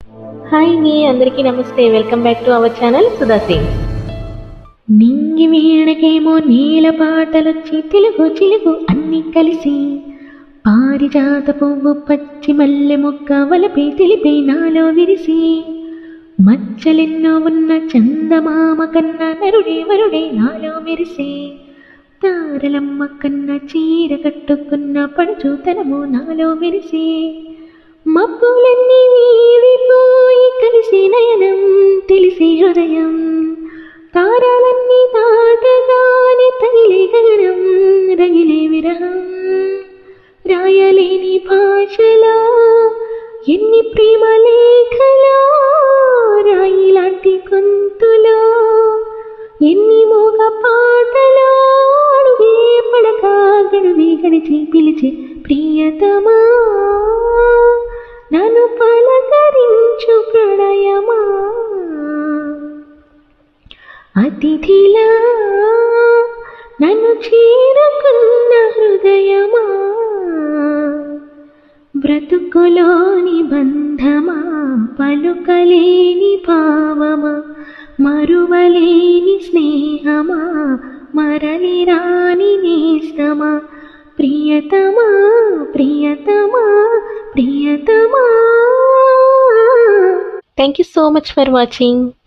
hi అండి అందరికీ నమస్తే welcome back to our channel Sudha Singh నింగి వీణకేమో నీల పాటలొచ్చి తెలుగు చిలుగు అన్ని కలిసి పారిజాత పువ్వు పచ్చి మల్లె మొక్క వలపే తెలిపే నాలో విరిసి మచ్చలెన్నో ఉన్న చందమామ కన్నా నరుడే వరుడే నాలో మెరిసే తారలమ్మ కన్నా చీర కట్టుకున్న పడుచుతనము నాలో మెరిసే మబ్బులన్నీ వీడిపోయి కలిసి నయనం తెలిసి హృదయం తారాలన్నీ దాటగానే తగిలే గగనం రగిలే విరహం రాయలేని భాషలో ఎన్ని ప్రేమ లేఖలో రాయి లాంటి గొంతులో ఎన్ని మోగ పాటలో అడుగే పడక గడువే గడిచి పిలిచి ప్రియతమా నన్ను పలకరించు ప్రణయమా అతిథిలా నన్ను చేరుకున్న హృదయమా బ్రతుకులోని బంధమా పలుకలేని భావమా మరువలేని స్నేహమా మరలి రాని నేస్తమా ప్రియతమా ప్రియతమా ప్రియతమా thank you so much for watching